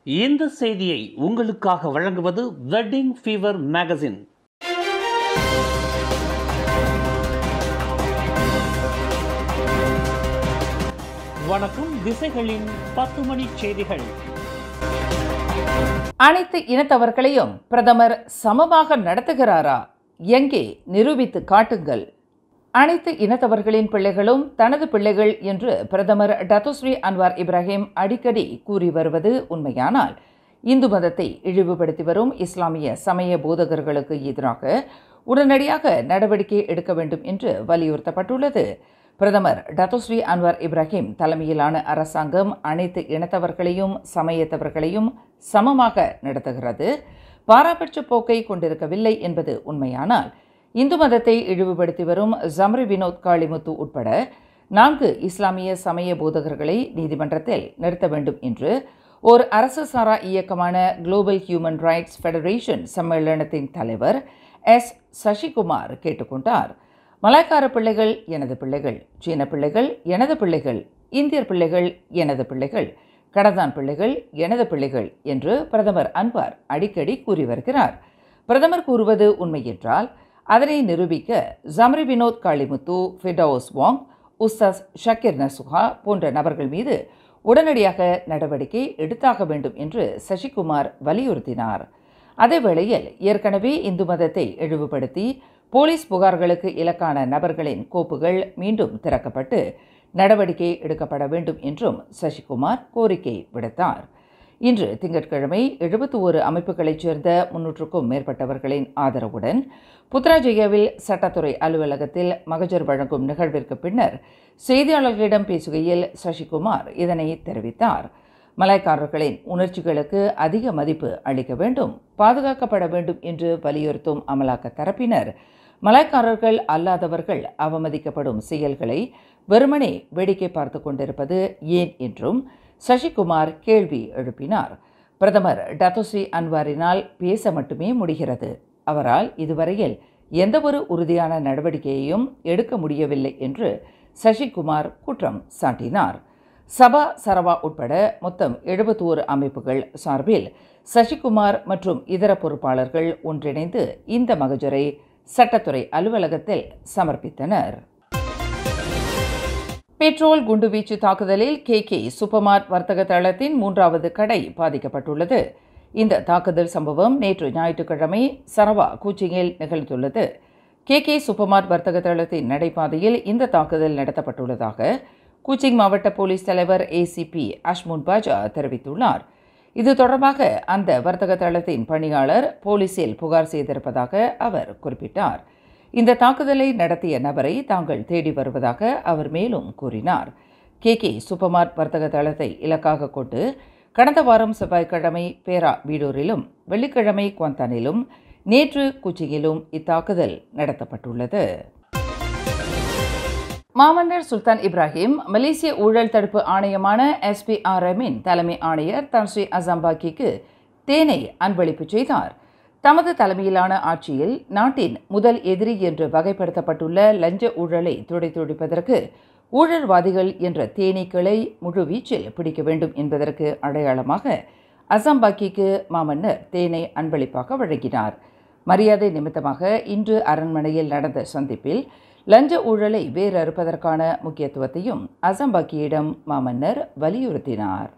இந்த செய்தியை உங்களுக்காக வழங்குவது வெட்டிங் ஃபீவர் மேகசின் வணக்கம் திசைகளின் பத்து மணி செய்திகள் அனைத்து இனத்தவர்களையும் பிரதமர் சமமாக நடத்துகிறாரா எங்கே நிரூபித்து காட்டுங்கள் அனைத்து இனத்தவர்களின் பிள்ளைகளும் தனது பிள்ளைகள் என்று பிரதமர் டத்தோஸ்ரீ அன்வார் இப்ராஹிம் அடிக்கடி கூறி வருவது உண்மையானால் இந்து மதத்தை இழிவுபடுத்தி வரும் இஸ்லாமிய சமய போதகர்களுக்கு எதிராக உடனடியாக நடவடிக்கை எடுக்க வேண்டும் என்று வலியுறுத்தப்பட்டுள்ளது பிரதமர் டத்தோஸ்ரீ அன்வார் இப்ராஹிம் தலைமையிலான அரசாங்கம் அனைத்து இனத்தவர்களையும் சமயத்தவர்களையும் சமமாக நடத்துகிறது பாராபட்ச போக்கை கொண்டிருக்கவில்லை என்பது உண்மையானால் இந்து மதத்தை இழிவுபடுத்தி வரும் ஜம்ரி வினோத் காளிமுத்து உட்பட நான்கு இஸ்லாமிய சமய போதகர்களை நீதிமன்றத்தில் நிறுத்த வேண்டும் என்று ஓர் அரசு சாரா இயக்கமான குளோபல் ஹியூமன் ரைட்ஸ் ஃபெடரேஷன் சம்மேளனத்தின் தலைவர் எஸ் சசிகுமார் கேட்டுக்கொண்டார் மலாய்க்கார பிள்ளைகள் எனது பிள்ளைகள் சீன பிள்ளைகள் எனது பிள்ளைகள் இந்தியர் பிள்ளைகள் எனது பிள்ளைகள் கடதான் பிள்ளைகள் எனது பிள்ளைகள் என்று பிரதமர் அன்வார் அடிக்கடி கூறி வருகிறார் பிரதமர் கூறுவது உண்மை என்றால் அதனை நிரூபிக்க Zamri Vinod Kalimuthu Firdaus Wong Ustaz Syakir Nasoha போன்ற நபர்கள் மீது உடனடியாக நடவடிக்கை எடுத்தாக வேண்டும் என்று சசிகுமார் வலியுறுத்தினார் அதேவேளையில் ஏற்கனவே இந்து மதத்தை இழிவுபடுத்தி போலீஸ் புகார்களுக்கு இலக்கான நபர்களின் கோப்புகள் மீண்டும் திறக்கப்பட்டு நடவடிக்கை எடுக்கப்பட வேண்டும் என்றும் சசிகுமார் கோரிக்கை விடுத்தார் இன்று திங்கட்கிழமை எழுபத்தி ஒரு அமைப்புகளைச் சேர்ந்த முன்னூற்றுக்கும் மேற்பட்டவர்களின் ஆதரவுடன் புத்ராஜெயாவில் சட்டத்துறை அலுவலகத்தில் மகஜர் வழங்கும் நிகழ்விற்கு பின்னர் செய்தியாளர்களிடம் பேசுகையில் சசிகுமார் இதனை தெரிவித்தார் மலாய்க்காரர்களின் உணர்ச்சிகளுக்கு அதிக மதிப்பு அளிக்க வேண்டும் பாதுகாக்கப்பட வேண்டும் என்று வலியுறுத்தும் அமலாக்க தரப்பினர் மலாய்க்காரர்கள் அல்லாதவர்கள் அவமதிக்கப்படும் செயல்களை வெறுமனே வேடிக்கை பார்த்து கொண்டிருப்பது ஏன் என்றும் சசிகுமார் கேள்வி எழுப்பினார் பிரதமர் டத்தோஸ்ரீ அன்வாரினால் பேச மட்டுமே முடிகிறது அவரால் இதுவரையில் எந்தவொரு உறுதியான நடவடிக்கையையும் எடுக்க முடியவில்லை என்று சசிகுமார் குற்றம் சாட்டினார் சபா சரவா உட்பட மொத்தம் எழுபத்தோரு அமைப்புகள் சார்பில் சசிகுமார் மற்றும் இதர பொறுப்பாளர்கள் ஒன்றிணைந்து இந்த மகஜரை சட்டத்துறை அலுவலகத்தில் சமர்ப்பித்தனர் பெட்ரோல் குண்டுவீச்சு தாக்குதலில் கே கே சூப்பர்மார்ட் வர்த்தக தளத்தின் மூன்றாவது கடை பாதிக்கப்பட்டுள்ளது இந்த தாக்குதல் சம்பவம் நேற்று ஞாயிற்றுக்கிழமை சரவா கூச்சிங்கில் நிகழ்ந்துள்ளது கே கே சூப்பர்மார்ட் வர்த்தக தளத்தின் நடைபாதையில் இந்த தாக்குதல் நடத்தப்பட்டுள்ளதாக கூச்சிங் மாவட்ட போலீஸ் தலைவர் ஏசிபி அஷ்முன் பாஜா தெரிவித்துள்ளார் இது தொடர்பாக அந்த வர்த்தக தளத்தின் பணியாளர் போலீசில் புகார் செய்திருப்பதாக அவர் குறிப்பிட்டார் இந்த தாக்குதலை நடத்திய நபரை தாங்கள் தேடி வருவதாக அவர் மேலும் கூறினார் கே கே சூப்பர்மார்ட் வர்த்தக தளத்தை இலக்காக கொண்டு கடந்த வாரம் செவ்வாய்க்கிழமை பேரா வீடூரிலும் வெள்ளிக்கிழமை குவந்தானிலும் நேற்று குச்சியிலும் இத்தாக்குதல் நடத்தப்பட்டுள்ளது மாமன்னர் சுல்தான் இப்ராஹிம் மலேசிய ஊழல் தடுப்பு ஆணையமான எஸ்பிஆர்எம்மின் தலைமை ஆணையர் தன்ஸ்ரீ அசாம்பாக்கிக்கு தேனை அன்பளிப்பு செய்தார் தமது தலைமையிலான ஆட்சியில் நாட்டின் முதல் எதிரி என்று வகைப்படுத்தப்பட்டுள்ள லஞ்ச ஊழலை துடைத்துடிப்பதற்கு ஊழல்வாதிகள் என்ற தேனீக்களை முழுவீச்சில் பிடிக்க வேண்டும் என்பதற்கு அடையாளமாக அசாம்பாக்கிக்கு மாமன்னர் தேனை அன்பளிப்பாக வழங்கினார் மரியாதை நிமித்தமாக இன்று அரண்மனையில் நடந்த சந்திப்பில் லஞ்ச ஊழலை வேறறுப்பதற்கான முக்கியத்துவத்தையும் அசம்பாக்கியிடம் மாமன்னர் வலியுறுத்தினார்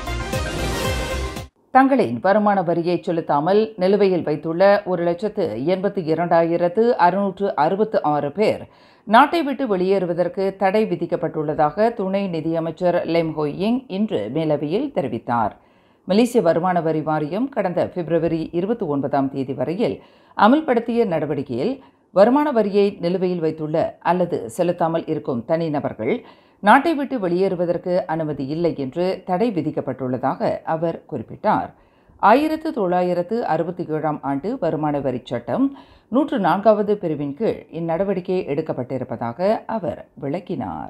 தங்களின் வருமான வரியை செலுத்தாமல் நிலுவையில் வைத்துள்ள ஒரு லட்சத்து எண்பத்தி இரண்டாயிரத்து அறுநூற்று அறுபத்து ஆறு பேர் நாட்டை விட்டு வெளியேறுவதற்கு தடை விதிக்கப்பட்டுள்ளதாக துணை நிதியமைச்சர் லெம் ஹோயிங் இன்று மேலவையில் தெரிவித்தார் மலேசிய வருமான வரி வாரியம் கடந்த பிப்ரவரி இருபத்தி ஒன்பதாம் தேதி வரையில் அமல்படுத்திய நடவடிக்கையில் வருமான வரியை நிலுவையில் வைத்துள்ள அல்லது செலுத்தாமல் இருக்கும் தனிநபர்கள் நாட்டை விட்டு வெளியேறுவதற்கு அனுமதி இல்லை என்று தடை விதிக்கப்பட்டுள்ளதாக அவர் குறிப்பிட்டார் ஆயிரத்து தொள்ளாயிரத்து அறுபத்தி ஏழாம் ஆண்டு வருமான வரி சட்டம் நூற்று நான்காவது பிரிவின் கீழ் இந்நடவடிக்கை எடுக்கப்பட்டிருப்பதாக அவர் விளக்கினார்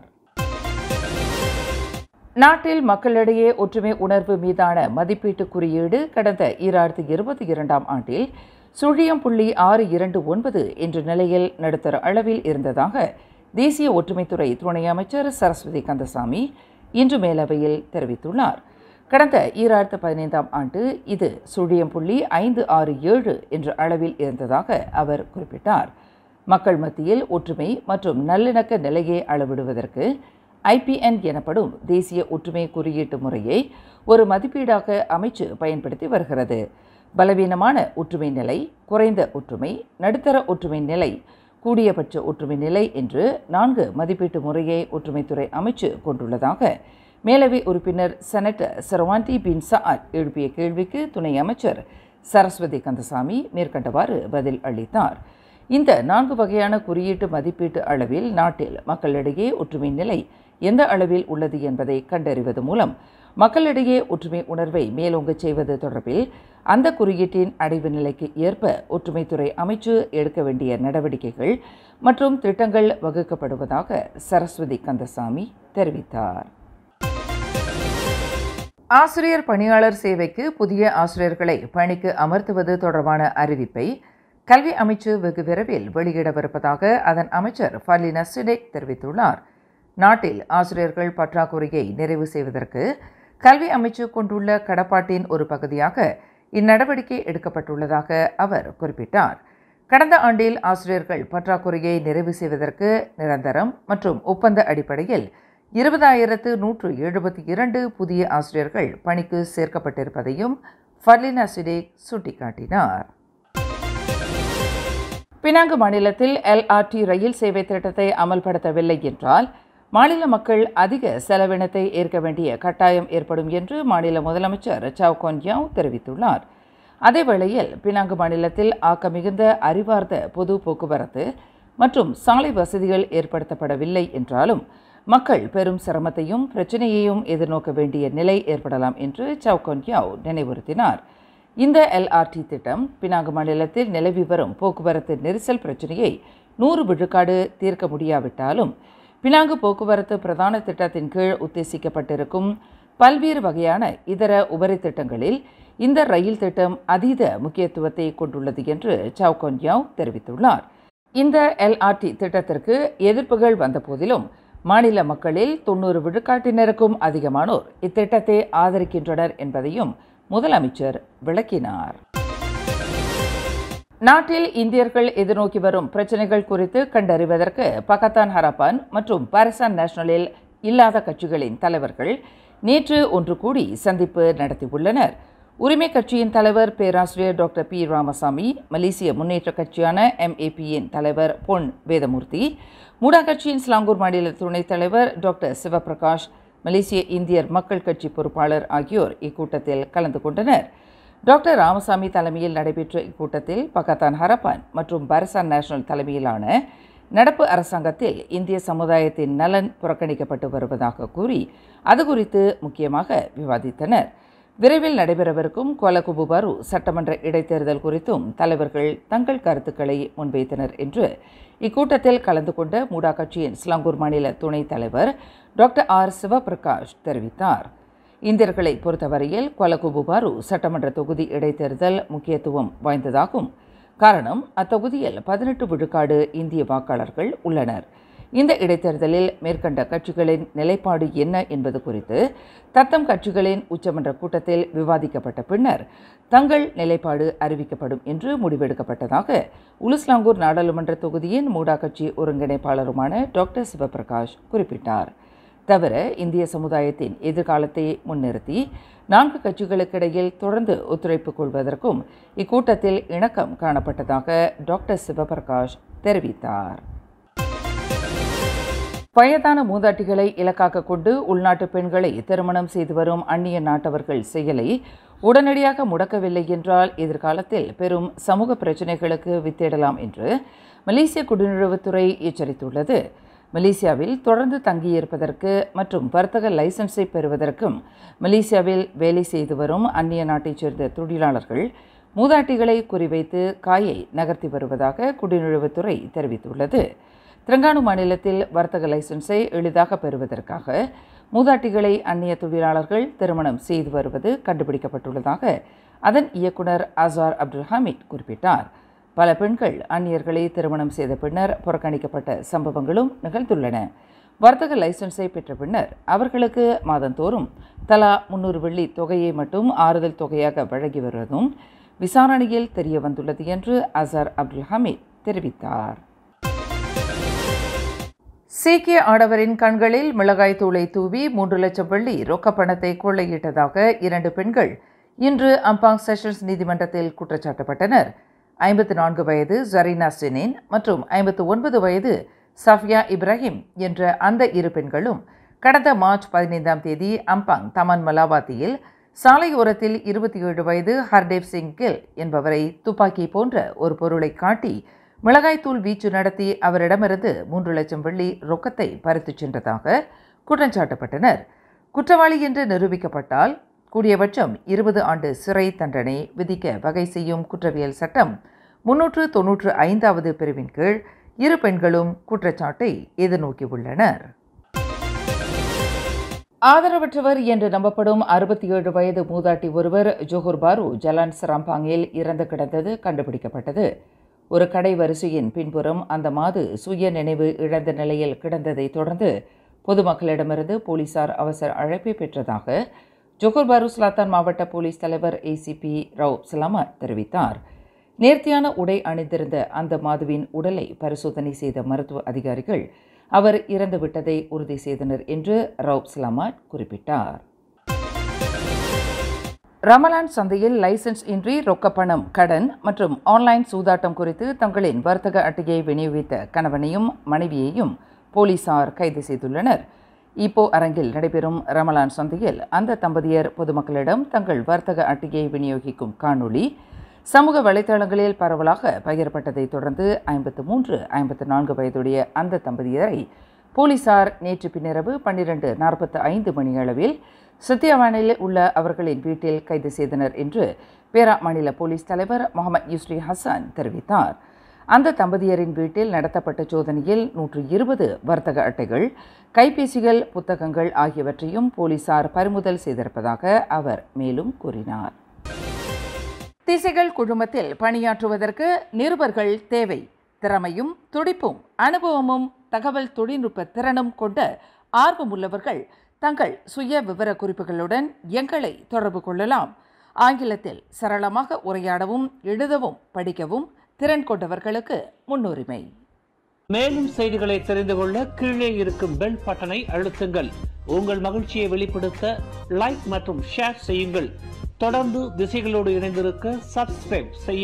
நாட்டில் மக்களிடையே ஒற்றுமை உணர்வு மீதான மதிப்பீட்டு குறியீடு கடந்த ஈராயிரத்தி இருபத்தி இரண்டாம் ஆண்டில் சுழியம் புள்ளி ஆறு இரண்டு ஒன்பது என்ற நிலையில் நடுத்தர அளவில் இருந்ததாக தேசிய ஒற்றுமைத்துறை துணை அமைச்சர் சரஸ்வதி கந்தசாமி இன்று மேலவையில் தெரிவித்துள்ளார் கடந்த ஈராயிரத்து பதினைந்தாம் ஆண்டு இது சுழியம் புள்ளி ஐந்து ஆறு ஏழு என்ற அளவில் இருந்ததாக அவர் குறிப்பிட்டார் மக்கள் மத்தியில் ஒற்றுமை மற்றும் நல்லிணக்க நிலையை அளவிடுவதற்கு ஐபிஎன் எனப்படும் தேசிய ஒற்றுமை குறியீட்டு முறையை ஒரு மதிப்பீடாக அமைச்சு பயன்படுத்தி வருகிறது பலவீனமான ஒற்றுமை நிலை குறைந்த ஒற்றுமை நடுத்தர ஒற்றுமை நிலை கூடியபட்ச ஒற்றுமை நிலை என்று நான்கு மதிப்பீட்டு முறையை ஒற்றுமைத்துறை அமைச்சு கொண்டுள்ளதாக மேலவை உறுப்பினர் செனட்டர் சரவாண்டி பின் சாத் எழுப்பிய கேள்விக்கு துணை அமைச்சர் சரஸ்வதி கந்தசாமி மேற்கண்டவாறு பதில் அளித்தார் இந்த நான்கு வகையான குறியீட்டு மதிப்பீட்டு அளவில் நாட்டில் மக்களிடையே ஒற்றுமை நிலை எந்த அளவில் உள்ளது என்பதை கண்டறிவது மூலம் மக்களிடையே ஒற்றுமை உணர்வை மேலோங்கச் செய்வது தொடர்பில் அந்த குறியீட்டின் அடைவு நிலைக்கு ஏற்ப ஒற்றுமைத்துறை அமைச்சு எடுக்க வேண்டிய நடவடிக்கைகள் மற்றும் திட்டங்கள் வகுக்கப்படுவதாக சரஸ்வதி கந்தசாமி தெரிவித்தார் ஆசிரியர் பணியாளர் சேவைக்கு புதிய ஆசிரியர்களை பணிக்கு அமர்த்துவது தொடர்பான அறிவிப்பை கல்வி அமைச்சு வெகு விரைவில் வெளியிடவிருப்பதாக அதன் அமைச்சர் ஃபர்லினா சிடேக் தெரிவித்துள்ளார் நாட்டில் ஆசிரியர்கள் பற்றாக்குறையை நிறைவு செய்வதற்கு கல்வி அமைச்சு கொண்டுள்ள கடப்பாட்டின் ஒரு பகுதியாக இந்நடவடிக்கை எடுக்கப்பட்டுள்ளதாக அவர் குறிப்பிட்டார் கடந்த ஆண்டில் ஆசிரியர்கள் பற்றாக்குறையை நிறைவு செய்வதற்கு நிரந்தரம் மற்றும் ஒப்பந்த அடிப்படையில் இருபதாயிரத்து நூற்று எழுபத்தி இரண்டு புதிய ஆசிரியர்கள் பணிக்கு சேர்க்கப்பட்டிருப்பதையும் ஃபர்லினா சிடேக் சுட்டிக்காட்டினார் பினாங்கு மாநிலத்தில் எல்ஆர்டி ரயில் சேவை திட்டத்தை அமல்படுத்தவில்லை என்றால் மாநில மக்கள் அதிக செலவினத்தை ஏற்க வேண்டிய கட்டாயம் ஏற்படும் என்று மாநில முதலமைச்சர் சவ் கொன்யாவ் தெரிவித்துள்ளார் அதேவேளையில் பினாங்கு மாநிலத்தில் ஆக்க மிகுந்த அறிவார்ந்த பொது போக்குவரத்து மற்றும் சாலை வசதிகள் ஏற்படுத்தப்படவில்லை என்றாலும் மக்கள் பெரும் சிரமத்தையும் பிரச்சனையையும் எதிர்நோக்க வேண்டிய நிலை ஏற்படலாம் என்று சவ் கொன்யாவ் நினைவுறுத்தினார் இந்த எல்ஆர்டி திட்டம் பினாங்கு மாநிலத்தில் நிலவி வரும் போக்குவரத்து நெரிசல் பிரச்சனையை நூறு விழுக்காடு தீர்க்க முடியாவிட்டாலும் பினாங்கு போக்குவரத்து பிரதான திட்டத்தின் கீழ் உத்தேசிக்கப்பட்டிருக்கும் பல்வேறு வகையான இதர உபரி திட்டங்களில் இந்த ரயில் திட்டம் அதீத முக்கியத்துவத்தை கொண்டுள்ளது என்று சவுகொன்யாவ் தெரிவித்துள்ளார் இந்த எல்ஆர்டி திட்டத்திற்கு எதிர்ப்புகள் வந்த போதிலும் மாநில மக்களில் தொண்ணூறு விழுக்காட்டினருக்கும் அதிகமானோர் இத்திட்டத்தை ஆதரிக்கின்றனர் என்பதையும் முதலமைச்சர் விளக்கினார் நாட்டில் இந்தியர்கள் எதிர்நோக்கி வரும் பிரச்சனைகள் குறித்து கண்டறிவதற்கு பகத்தான் ஹரப்பான் மற்றும் பாரிசான் நேஷனலில் இல்லாத கட்சிகளின் தலைவர்கள் நேற்று ஒன்று கூடி சந்திப்பு நடத்தியுள்ளனர் உரிமை கட்சியின் தலைவர் பேராசிரியர் டாக்டர் பி ராமசாமி மலேசிய முன்னேற்ற கட்சியான எம்ஏபியின் தலைவர் பொன் வேதமூர்த்தி மூடா கட்சியின் ஸ்லாங்கூர் மாநில துணைத் தலைவர் டாக்டர் சிவபிரகாஷ் மலேசிய இந்தியர் மக்கள் கட்சி பொறுப்பாளர் ஆகியோர் இக்கூட்டத்தில் கலந்து கொண்டனர் டாக்டர் ராமசாமி தலைமையில் நடைபெற்ற இக்கூட்டத்தில் பகத்தான் ஹரப்பான் மற்றும் பரசான் நேஷனல் தலைமையிலான நடப்பு அரசாங்கத்தில் இந்திய சமுதாயத்தின் நலன் புறக்கணிக்கப்பட்டு வருவதாக கூறி அது குறித்து முக்கியமாக விவாதித்தனர் விரைவில் நடைபெறவிருக்கும் கோலகுபுபாரு சட்டமன்ற இடைத்தேர்தல் குறித்தும் தலைவர்கள் தங்கள் கருத்துக்களை முன்வைத்தனர் என்று இக்கூட்டத்தில் கலந்து கொண்ட மூடா கட்சியின் ஸ்லாங்கூர் மாநில துணைத் தலைவர் டாக்டர் ஆர் சிவபிரகாஷ் தெரிவித்தார் இந்தியர்களை பொறுத்தவரையில் கொலகுபுபாரு சட்டமன்ற தொகுதி இடைத்தேர்தல் முக்கியத்துவம் வாய்ந்ததாகும் காரணம் அத்தொகுதியில் பதினெட்டு விழுக்காடு இந்திய வாக்காளர்கள் உள்ளனர் இந்த இடைத்தேர்தலில் மேற்கண்ட கட்சிகளின் நிலைப்பாடு என்ன என்பது குறித்து தத்தம் கட்சிகளின் உச்சமன்ற கூட்டத்தில் விவாதிக்கப்பட்ட பின்னர் தங்கள் நிலைப்பாடு அறிவிக்கப்படும் என்று முடிவெடுக்கப்பட்டதாக உலுஸ்லாங்கூர் நாடாளுமன்ற தொகுதியின் மூடா கட்சி ஒருங்கிணைப்பாளருமான டாக்டர் சிவபிரகாஷ் குறிப்பிட்டார் தவிர இந்திய சமுதாயத்தின் எதிர்காலத்தை முன்னிறுத்தி நான்கு கட்சிகளுக்கிடையில் தொடர்ந்து ஒத்துழைப்பு கொள்வதற்கும் இக்கூட்டத்தில் இணக்கம் காணப்பட்டதாக டாக்டர் சிவபிரகாஷ் தெரிவித்தார் வயதான மூதாட்டிகளை இலக்காக கொண்டு உள்நாட்டு பெண்களை திருமணம் செய்து வரும் அந்நிய நாட்டவர்கள் செயலை உடனடியாக முடக்கவில்லை என்றால் எதிர்காலத்தில் பெரும் சமூக பிரச்சினைகளுக்கு வித்திடலாம் என்று மலேசிய குடிநுழைவுத்துறை எச்சரித்துள்ளது மலேசியாவில் தொடர்ந்து தங்கியிருப்பதற்கு மற்றும் வர்த்தக லைசன்ஸை பெறுவதற்கும் மலேசியாவில் வேலை செய்து வரும் அந்நிய நாட்டைச் சேர்ந்த தொழிலாளர்கள் மூதாட்டிகளை குறிவைத்து காயை நகர்த்தி வருவதாக குடிநுழைவுத்துறை தெரிவித்துள்ளது திரங்கானு மாநிலத்தில் வர்த்தக லைசன்ஸை எளிதாக பெறுவதற்காக மூதாட்டிகளை அந்நிய தொழிலாளர்கள் திருமணம் செய்து வருவது கண்டுபிடிக்கப்பட்டுள்ளதாக அதன் இயக்குனர் அசார் அப்துல் ஹமீத் குறிப்பிட்டார் பல பெண்கள் அந்நியர்களை திருமணம் செய்த பின்னர் புறக்கணிக்கப்பட்ட சம்பவங்களும் நிகழ்ந்துள்ளன வர்த்தக லைசன்ஸை பெற்ற பின்னர் அவர்களுக்கு மாதந்தோறும் தலா முன்னூறு வெள்ளி தொகையை மட்டும் ஆறுதல் தொகையாக வழங்கி வருவதும் விசாரணையில் தெரிய வந்துள்ளது என்று அசர் அப்துல் ஹமீத் தெரிவித்தார் சீக்கிய ஆடவரின் கண்களில் மிளகாய் தூளை தூவி மூன்று லட்சம் வெள்ளி ரொக்கப் பணத்தை கொள்ளையிட்டதாக இரண்டு பெண்கள் இன்று அம்பாங் செஷன்ஸ் நீதிமன்றத்தில் குற்றச்சாட்டப்பட்டனர் ஐம்பத்து நான்கு வயது ஜரீனா சினின் மற்றும் ஐம்பத்து ஒன்பது வயது சஃபியா இப்ராஹிம் என்ற அந்த இரு பெண்களும் கடந்த மார்ச் பதினைந்தாம் தேதி அம்பாங் தமன் மலாவாத்தியில் சாலையோரத்தில் இருபத்தி ஏழு வயது ஹர்தேவ் சிங் கில் என்பவரை துப்பாக்கி போன்ற ஒரு பொருளை காட்டி மிளகாய்த்தூள் வீச்சு நடத்தி அவரிடமிருந்து மூன்று லட்சம் வெள்ளி ரொக்கத்தை பறித்துச் சென்றதாக குற்றஞ்சாட்டப்பட்டனர் குற்றவாளி என்று நிரூபிக்கப்பட்டால் கூடியபட்சம் இருபது ஆண்டு சிறை தண்டனை விதிக்க வகை செய்யும் குற்றவியல் சட்டம் முன்னூற்று தொன்னூற்று ஐந்தாவது பிரிவின் கீழ் இரு பெண்களும் குற்றச்சாட்டை எதிர்நோக்கியுள்ளனர் ஆதரவற்றவர் என்று நம்பப்படும் அறுபத்தி ஏழு வயது மூதாட்டி ஒருவர் ஜோஹர் பாரு ஜலான் சராம்பாங்கில் இறந்து கிடந்தது கண்டுபிடிக்கப்பட்டது ஒரு கடை வரிசையின் பின்புறம் அந்த மாது சுய நினைவு இழந்த நிலையில் கிடந்ததை தொடர்ந்து பொதுமக்களிடமிருந்து போலீசார் அவசர அழைப்பை பெற்றதாக ஜோஹர் பாரு ஸ்லாத்தான் மாவட்ட போலீஸ் தலைவர் ஏசிபி ரவ் சலாமத் தெரிவித்தார் நேர்த்தியான உடை அணிந்திருந்த அந்த மாதுவின் உடலை பரிசோதனை செய்த மருத்துவ அதிகாரிகள் அவர் இறந்துவிட்டதை உறுதி செய்தனர் என்று ரவுப் சலாமாட் குறிப்பிட்டார் ரமலான் சந்தையில் லைசன்ஸ் இன்றி ரொக்கப்பணம் கடன் மற்றும் ஆன்லைன் சூதாட்டம் குறித்து தங்களின் வர்த்தக அட்டையை விநியோகித்த கணவனையும் மனைவியையும் போலீசார் கைது செய்துள்ளனர் இப்போ அரங்கில் நடைபெறும் ரமலான் சந்தையில் அந்த தம்பதியர் பொதுமக்களிடம் தங்கள் வர்த்தக அட்டையை விநியோகிக்கும் காணொளி சமூக வலைதளங்களில் பரவலாக பகிரப்பட்டதைத் தொடர்ந்து ஐம்பத்து மூன்று ஐம்பத்து நான்கு வயதுடைய அந்த தம்பதியரை போலீசார் நேற்று பின்னிரவு பன்னிரண்டு நாற்பத்து ஐந்து மணியளவில் சத்யாவானில் உள்ள அவர்களின் வீட்டில் கைது செய்தனர் என்று பேரா மாநில போலீஸ் தலைவர் முகமது யூஸ்ரி ஹசன் தெரிவித்தார் அந்த தம்பதியரின் வீட்டில் நடத்தப்பட்ட சோதனையில் நூற்று இருபது வர்த்தக அட்டைகள் கைபேசிகள் புத்தகங்கள் ஆகியவற்றையும் போலீசார் பறிமுதல் செய்திருப்பதாக அவர் மேலும் கூறினார் திசைகள் குழுமத்தில் பணியாற்றுவதற்கு நிருபர்கள் தேவை திறமையும் துடிப்பும் அனுபவமும் தகவல் தொழில்நுட்ப திறனும் கொண்ட ஆர்வமுள்ளவர்கள் தங்கள் சுய விவர குறிப்புகளுடன் எங்களை தொடர்பு கொள்ளலாம் ஆங்கிலத்தில் சரளமாக உரையாடவும் எழுதவும் படிக்கவும் திறன் கொண்டவர்களுக்கு முன்னுரிமை மேலும் செய்திகளை தெரிந்து கொள்ள கீழே இருக்கும் பெல் பட்டனை அழுத்துங்கள் உங்கள் மகிழ்ச்சியை வெளிப்படுத்த லைக் மற்றும் ஷேர் செய்யுங்கள் தொடர்ந்து திசைகளோடு இணைந்திருக்க சப்ஸ்கிரைப் செய்ய